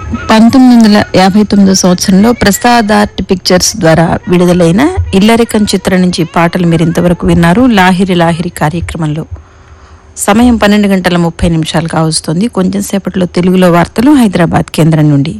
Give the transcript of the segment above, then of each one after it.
పంతొమ్మిది వందల యాభై తొమ్మిదో సంవత్సరంలో ప్రసాద్ ఆర్ట్ పిక్చర్స్ ద్వారా విడుదలైన ఇల్లరికం చిత్రం నుంచి పాటలు మీరు ఇంతవరకు విన్నారు లాహిరి లాహిరి కార్యక్రమంలో సమయం పన్నెండు గంటల ముప్పై నిమిషాలు కావస్తుంది కొంచెం సేపట్లో తెలుగులో వార్తలు హైదరాబాద్ కేంద్రం నుండి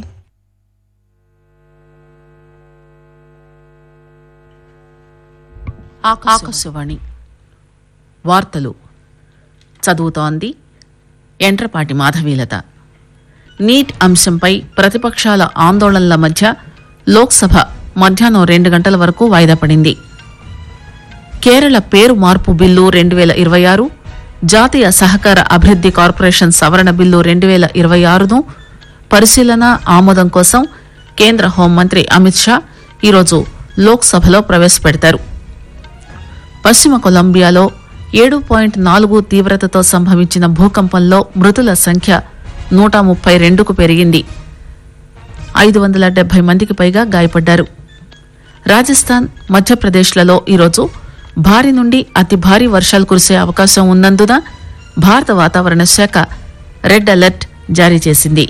ఆకాశవాణి వార్తలు చదువుతోంది ఎంట్రపాటి మాధవీలత నీట్ అంశంపై ప్రతిపక్షాల ఆందోళనల మధ్య లోక్సభ మధ్యాహ్నం రెండు గంటల వరకు వాయిదా పడింది కేరళ పేరు మార్పు బిల్లు రెండు వేల ఇరవై ఆరు జాతీయ సహకార అభివృద్ది కార్పొరేషన్ సవరణ బిల్లు రెండు వేల ఇరవై ఆరును పరిశీలన ఆమోదం కోసం కేంద్ర హోంమంత్రి అమిత్ షా ఈరోజు లోక్సభలో ప్రవేశపెడతారు పశ్చిమ కొలంబియాలో ఏడు పాయింట్ నాలుగు తీవ్రతతో సంభవించిన భూకంపంలో మృతుల సంఖ్య నూట ముప్పై రెండుకు పెరిగింది ఐదు వందల డెబ్బై మందికి పైగా గాయపడ్డారు రాజస్థాన్ మధ్యప్రదేశ్లలో ఈరోజు భారీ నుండి అతి భారీ వర్షాలు కురిసే అవకాశం ఉన్నందున భారత వాతావరణ శాఖ రెడ్ అలర్ట్ జారీ చేసింది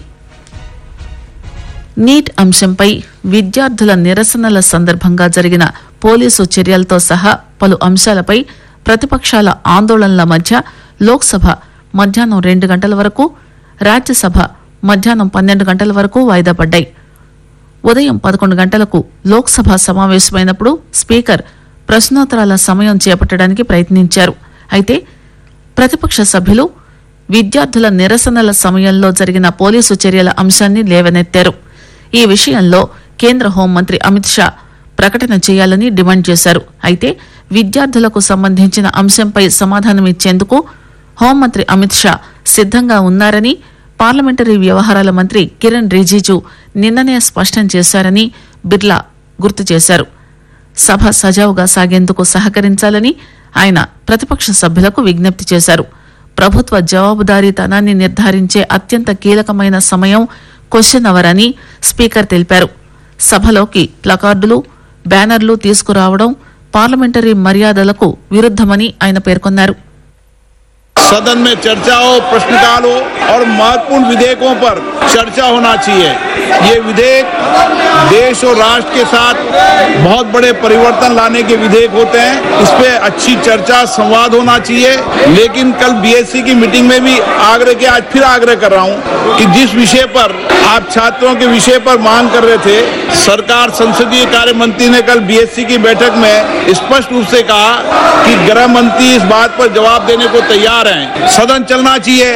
నీట్ అంశంపై విద్యార్థుల నిరసనల సందర్భంగా జరిగిన పోలీసు చర్యలతో సహా పలు అంశాలపై ప్రతిపక్షాల ఆందోళనల మధ్య లోక్సభ మధ్యాహ్నం రెండు గంటల వరకు రాజ్యసభ మధ్యాహ్నం పన్నెండు గంటల వరకు వాయిదా పడ్డాయి ఉదయం పదకొండు గంటలకు లోక్సభ సమావేశమైనప్పుడు స్పీకర్ ప్రశ్నోత్తరాల సమయం చేపట్టడానికి ప్రయత్నించారు అయితే ప్రతిపక్ష సభ్యులు విద్యార్థుల నిరసనల సమయంలో జరిగిన పోలీసు చర్యల అంశాన్ని లేవనెత్తారు ఈ విషయంలో కేంద్ర హోంమంత్రి అమిత్ షా ప్రకటన చేయాలని డిమాండ్ చేశారు అయితే విద్యార్థులకు సంబంధించిన అంశంపై సమాధానమిచ్చేందుకు హోంమంత్రి అమిత్ షా సిద్ధంగా ఉన్నారని పార్లమెంటరీ వ్యవహారాల మంత్రి కిరణ్ రిజిజు నిన్ననే స్పష్టం చేశారని బిర్లా గుర్తు చేశారు సభ సజావుగా సాగేందుకు సహకరించాలని ఆయన ప్రతిపక్ష సభ్యులకు విజ్ఞప్తి చేశారు ప్రభుత్వ జవాబుదారీతనాన్ని నిర్ధారించే అత్యంత కీలకమైన సమయం క్వశ్చన్ అవర్ అని స్పీకర్ తెలిపారు సభలోకి ప్లకార్డులు బ్యానర్లు తీసుకురావడం పార్లమెంటరీ మర్యాదలకు విరుద్దమని ఆయన పేర్కొన్నారు सदन में चर्चा हो प्रश्नकाल हो और महत्वपूर्ण विधेयकों पर चर्चा होना चाहिए ये विधेयक देश और राष्ट्र के साथ बहुत बड़े परिवर्तन लाने के विधेयक होते हैं इस पे अच्छी चर्चा संवाद होना चाहिए लेकिन कल बीएससी की मीटिंग में भी आग्रह किया आज फिर आग्रह कर रहा हूँ कि जिस विषय पर आप छात्रों के विषय पर मांग कर रहे थे सरकार संसदीय कार्य मंत्री ने कल बीएससी की बैठक में स्पष्ट रूप से कहा कि गृह मंत्री इस बात पर जवाब देने को तैयार हैं सदन चलना चाहिए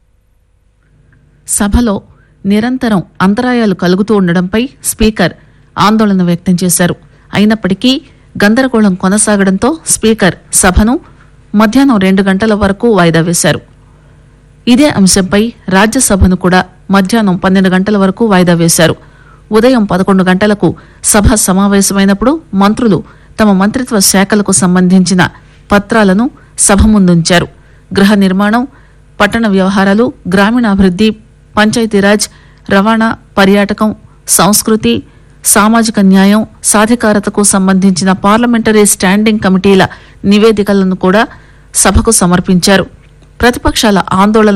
సభలో నిరంతరం అంతరాయాలు కలుగుతూ ఉండడంపై స్పీకర్ ఆందోళన వ్యక్తం చేశారు అయినప్పటికీ గందరగోళం కొనసాగడంతో స్పీకర్ సభను మధ్యాహ్నం రెండు గంటల వరకు వాయిదా వేశారు ఇదే అంశంపై రాజ్యసభను కూడా మధ్యాహ్నం పన్నెండు గంటల వరకు వాయిదా వేశారు ఉదయం పదకొండు గంటలకు సభ సమావేశమైనప్పుడు మంత్రులు తమ మంత్రిత్వ శాఖలకు సంబంధించిన పత్రాలను సభ ముందుంచారు గృహ నిర్మాణం పట్టణ వ్యవహారాలు గ్రామీణాభివృద్ది పంచాయతీరాజ్ రవాణా పర్యాటకం సంస్కృతి సామాజిక న్యాయం సాధికారతకు సంబంధించిన పార్లమెంటరీ స్టాండింగ్ కమిటీల నివేదికలను కూడా సభకు సమర్పించారు ప్రతిపక్షాల ఆందోళన